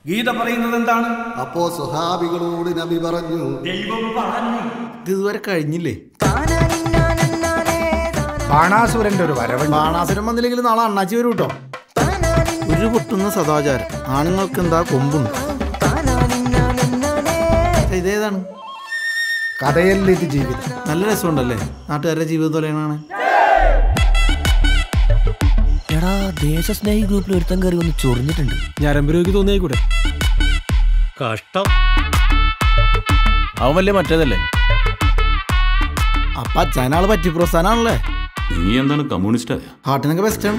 ഗീത പറയുന്നത് എന്താണ് അപ്പോ സുഹാബികളോട് നബി പറഞ്ഞു ദൈവം പറഞ്ഞു ഇത് ഇതുവരെ കഴിഞ്ഞില്ലേ ബാണാസുരന്റെ ഒരു വരവ് ബാണാസുരം വന്നില്ലെങ്കിൽ നാളെ അണ്ണാച്ചി വരും കേട്ടോ ഒരു പൊട്ടുന്ന സദാചാരം ആണുങ്ങൾക്ക് എന്താ കൊമ്പും ഇതേതാണ് കഥയല്ല ഇത് ജീവിതം നല്ല രസമുണ്ടല്ലേ നാട്ടുകാരുടെ ജീവിതം പോലെയാണ് എടാ ദേശസ്നേഹി ഗ്രൂപ്പിൽ ഒരുത്തൻ കയറി ഒന്ന് ചൊറിഞ്ഞിട്ടുണ്ട് ഞരമ്പരോഗി തോന്നിയായിക്കൂടെ കഷ്ടം അവൻ വലിയ മറ്റേതല്ലേ അപ്പൊ അച്ഛനാള് പറ്റി പ്രോത്സാഹനാണല്ലേ നീ എന്താണ് കമ്മ്യൂണിസ്റ്റായ ഹാർട്ടിനൊക്കെ ബെസ്റ്റാണ്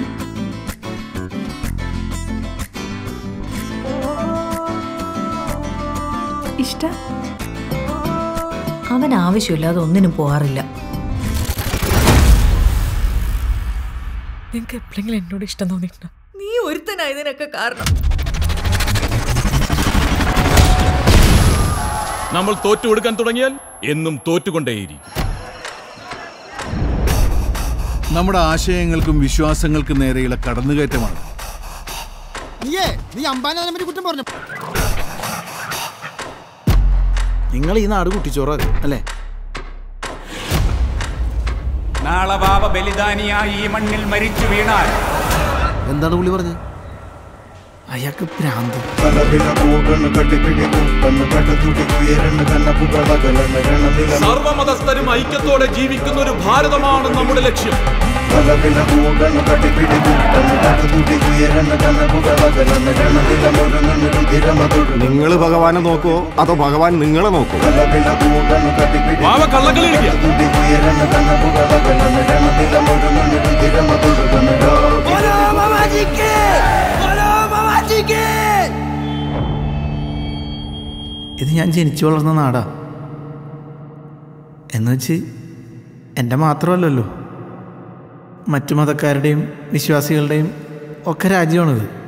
ഇഷ്ട അവൻ ആവശ്യമില്ലാതെ ഒന്നിനും പോകാറില്ല നിനക്ക് എപ്പോഴെങ്കിലും എന്നോട് ഇഷ്ടം തോന്നിയിട്ടുണ്ടോ നീ ഒരുത്തനായതിനൊക്കെ കാരണം നമ്മൾ തോറ്റു കൊടുക്കാൻ തുടങ്ങിയാൽ എന്നും തോറ്റുകൊണ്ടേയിരിക്കും നമ്മുടെ ആശയങ്ങൾക്കും വിശ്വാസങ്ങൾക്കും നേരെയുള്ള കടന്നുകയറ്റമാണ് നീയേ നീ അമ്പാനെ പറ്റി കുറ്റം പറഞ്ഞു നിങ്ങൾ ഈ നാട് കുട്ടിച്ചോറാക്കും അല്ലേ നാളെ ബാബ ബലിദാനിയായി ഈ മണ്ണിൽ മരിച്ചു വീണാൽ എന്താണ് പുള്ളി പറഞ്ഞത് അയാൾക്ക് ഭ്രാന്ത് സർവമതസ്ഥരും ഐക്യത്തോടെ ജീവിക്കുന്ന ഒരു ഭാരതമാണ് നമ്മുടെ ലക്ഷ്യം നിങ്ങൾ ഭഗവാനെ നോക്കുവോ അതോ ഭഗവാൻ നിങ്ങളെ നോക്കുവോ വാവ കള്ളക്കളി കളിക്കുക ഇത് ഞാൻ ജനിച്ചു വളർന്ന നാടാ എന്നുവെച്ച് എൻ്റെ മാത്രമല്ലല്ലോ മറ്റു മതക്കാരുടെയും വിശ്വാസികളുടെയും ഒക്കെ രാജ്യമാണിത്